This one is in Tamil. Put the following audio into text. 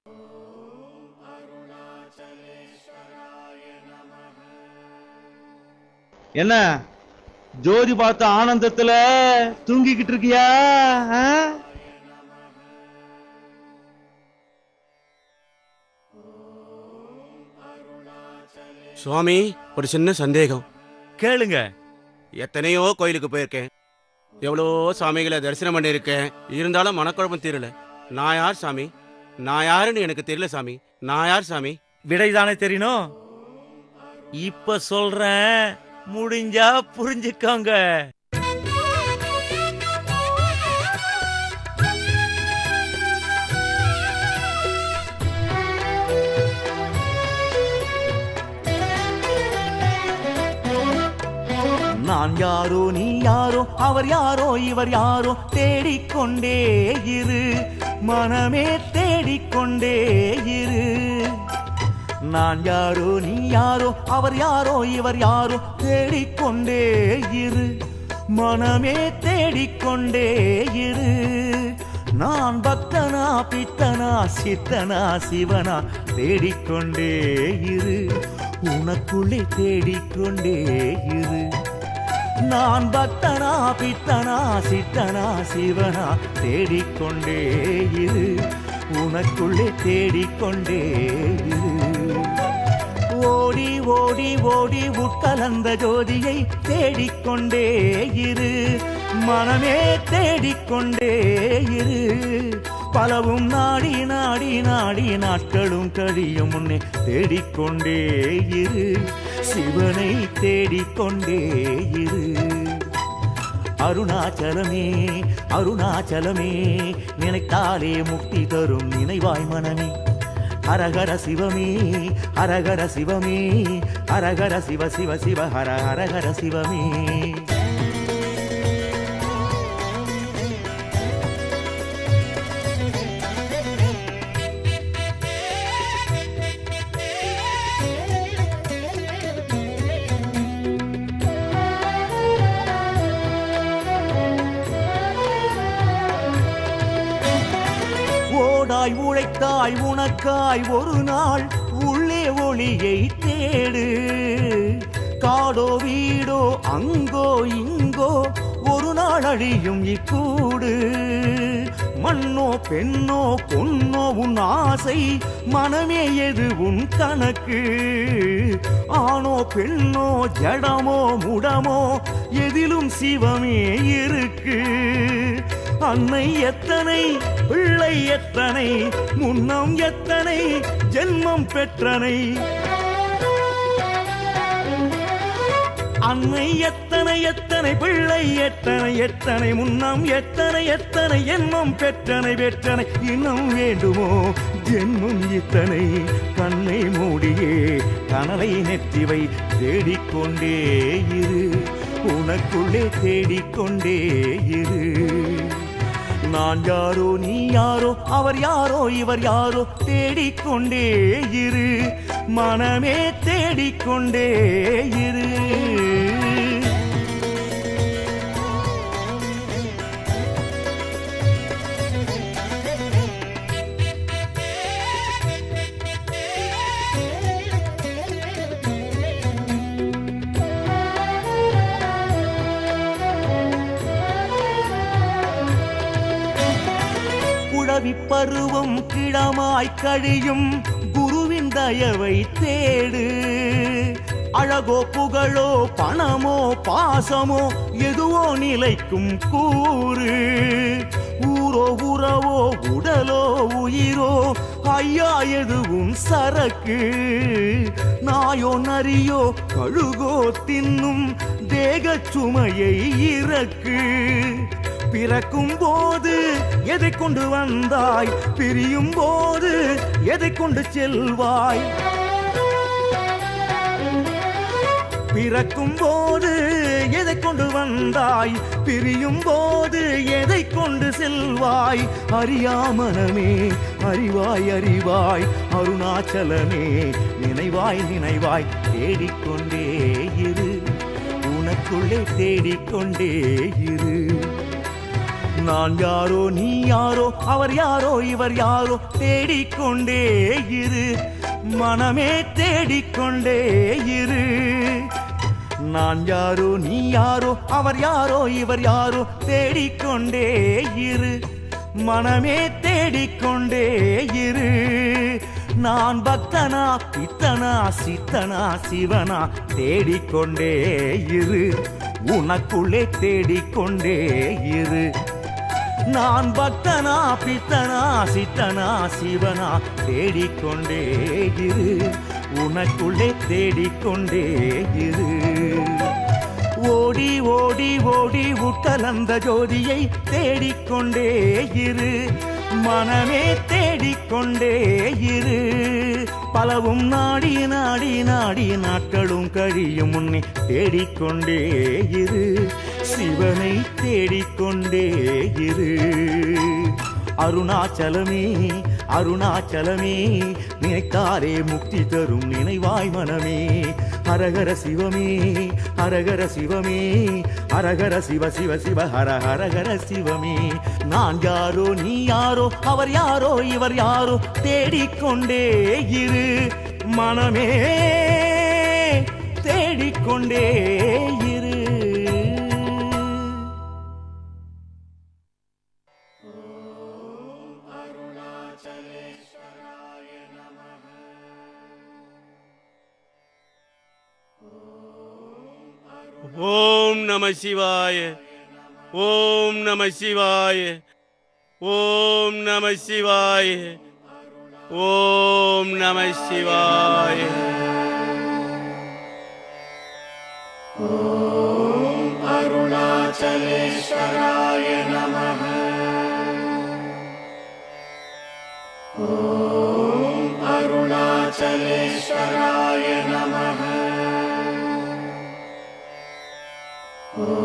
என்ன ஜோதி பார்த்த ஆனந்தத்துல தூங்கிக்கிட்டு இருக்கியா ஆ? சுவாமி ஒரு சின்ன சந்தேகம் கேளுங்க எத்தனையோ கோயிலுக்கு போயிருக்கேன் எவ்வளோ சாமிகளை தரிசனம் பண்ணியிருக்கேன் இருந்தாலும் மனக்குழப்பம் தீரல நான் யார் சாமி நான் யாருன்னு எனக்கு தெரியல சாமி நான் யார் சாமி விடைதானே தெரியணும் இப்ப சொல்றேன் முடிஞ்சா புரிஞ்சுக்கோங்க நான் யாரோ நீ யாரோ அவர் யாரோ இவர் யாரோ தேடிக்கொண்டே இரு மனமே தேடிக்கொண்டே இரு நான் யாரோ நீ யாரோ அவர் யாரோ இவர் யாரோ தேடிக்கொண்டே இரு மனமே தேடிக்கொண்டே இரு நான் பக்தனா பித்தனா சித்தனா சிவனா தேடிக்கொண்டே இரு உனக்குள்ளே தேடிக்கொண்டே இரு நான் பக்தனா பித்தனா சித்தனா சிவனா தேடிக்கொண்டே இரு உனக்குள்ளே தேடிக்கொண்டே இரு ஓடி ஓடி ஓடி உட்கலந்த ஜோதியை தேடிக்கொண்டே இரு மனமே தேடிக்கொண்டே இரு பலவும் நாடி நாடி நாடி நாட்களும் கழியும் முன்னே தேடிக்கொண்டே இரு சிவனை தேடிக்கொண்டே இரு அருணாச்சலமே அருணாச்சலமே நினைத்தாலே முக்தி தரும் நினைவாய் மனமே ஹரஹர சிவமே ஹரஹர சிவமே ஹரஹர சிவ சிவ சிவ ஹர ஹரஹர சிவமே ஓடாய் உழைத்தாய் உனக்காய் ஒரு நாள் உள்ளே ஒளியை தேடு காடோ வீடோ அங்கோ இங்கோ ஒரு நாள் அழியும் இக்கூடு மண்ணோ பெண்ணோ பொன்னோ உன் ஆசை மனமே எது உன் கணக்கு ஆணோ பெண்ணோ ஜடமோ முடமோ எதிலும் சிவமே இருக்கு அன்னை எத்தனை பிள்ளை எத்தனை முன்னம் எத்தனை ஜென்மம் பெற்றனை அன்னை எத்தனை எத்தனை பிள்ளை எத்தனை எத்தனை முன்னம் எத்தனை எத்தனை எண்ணம் பெற்றனை பெற்றனை இன்னும் வேண்டுமோ ஜென்மம் இத்தனை கண்ணை மூடியே கனலை நெற்றிவை தேடிக்கொண்டே இரு உனக்குள்ளே தேடிக்கொண்டே இரு நான் யாரோ நீ யாரோ அவர் யாரோ இவர் யாரோ தேடிக்கொண்டே இரு மனமே தேடிக்கொண்டே இரு குழவி பருவம் கிழமாய் கழியும் குருவின் தயவை தேடு அழகோ புகழோ பணமோ பாசமோ எதுவோ நிலைக்கும் கூறு ஊரோ உறவோ உடலோ உயிரோ ஐயா எதுவும் சரக்கு நாயோ நரியோ கழுகோ தின்னும் தேகச் சுமையை இறக்கு பிறக்கும் போது எதை கொண்டு வந்தாய் பிரியும் போது எதை கொண்டு செல்வாய் பிறக்கும் போது எதை கொண்டு வந்தாய் பிரியும் போது எதை கொண்டு செல்வாய் அறியாமனமே அறிவாய் அறிவாய் அருணாச்சலமே நினைவாய் நினைவாய் தேடிக்கொண்டே இரு உனக்குள்ளே தேடிக்கொண்டே இரு நான் யாரோ நீ யாரோ அவர் யாரோ இவர் யாரோ தேடிக்கொண்டே இரு மனமே தேடிக்கொண்டே இரு நான் யாரோ நீ யாரோ அவர் யாரோ இவர் யாரோ தேடிக்கொண்டே இரு மனமே தேடிக்கொண்டே இரு நான் பக்தனா பித்தனா சித்தனா சிவனா தேடிக்கொண்டே இரு உனக்குள்ளே தேடிக்கொண்டே இரு நான் பக்தனா பித்தனா சித்தனா சிவனா தேடிக்கொண்டே இரு உனக்குள்ளே தேடிக்கொண்டே இரு ஓடி ஓடி ஓடி உட்கலந்த ஜோதியை தேடிக்கொண்டே இரு மனமே தேடிக்கொண்டே இரு பலவும் நாடி நாடி நாடி நாட்களும் கழியும் முன்னே தேடிக்கொண்டே இரு சிவனை தேடிக்கொண்டே இரு அருணாச்சலமே அருணாச்சலமே நினைத்தாரே முக்தி தரும் நினைவாய் மனமே ஹரஹர சிவமே ஹரஹர சிவமே ஹரஹர சிவ சிவ சிவ ஹர ஹரஹர சிவமே நான் யாரோ நீ யாரோ அவர் யாரோ இவர் யாரோ தேடிக்கொண்டே இரு மனமே தேடிக்கொண்டே இரு ஓம் நம சிவாய ஓம் நம சிவாய ஓம் நம சிவாய ஓம் நம சிவாய ஓம்